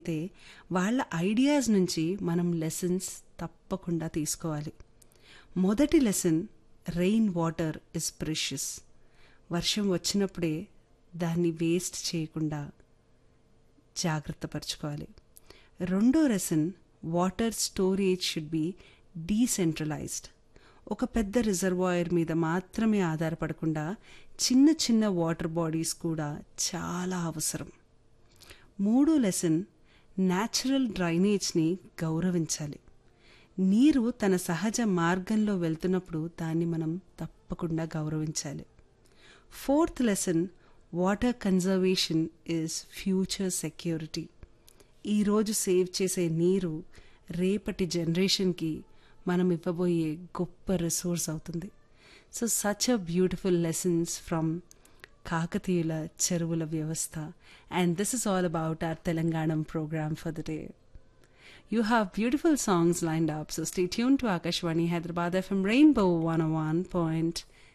అయితే వాళ్ళ ఐడియాస్ నుంచి మనం లెసన్స్ తప్పకుండా తీసుకోవాలి మొదటి lesson rain water is precious వర్షం వచ్చినప్పుడే దాన్ని వేస్ట్ చేయకుండా జాగ్రత్త పరచుకోవాలి రెండో lesson water storage should be decentralised ఒక పెద్ద రిజర్వాయర్ మీద మాత్రమే ఆధారపడకుండా చిన్న చిన్న వాటర్ బాడీస్ కూడా చాలా అవసరం మూడో లెసన్ న్యాచురల్ డ్రైనేజ్ని గౌరవించాలి నీరు తన సహజ మార్గంలో వెళ్తున్నప్పుడు దాన్ని మనం తప్పకుండా గౌరవించాలి fourth lesson water conservation is future security ఈరోజు సేవ్ చేసే నీరు రేపటి జనరేషన్కి మనం ఇవ్వబోయే గొప్ప రిసోర్స్ అవుతుంది so such a beautiful lessons from కాకతీయుల చెరువుల వ్యవస్థ and this is all about our తెలంగాణం programme for the day You have beautiful songs lined up, so stay tuned to Akashwani Hyderabad FM Rainbow 101.9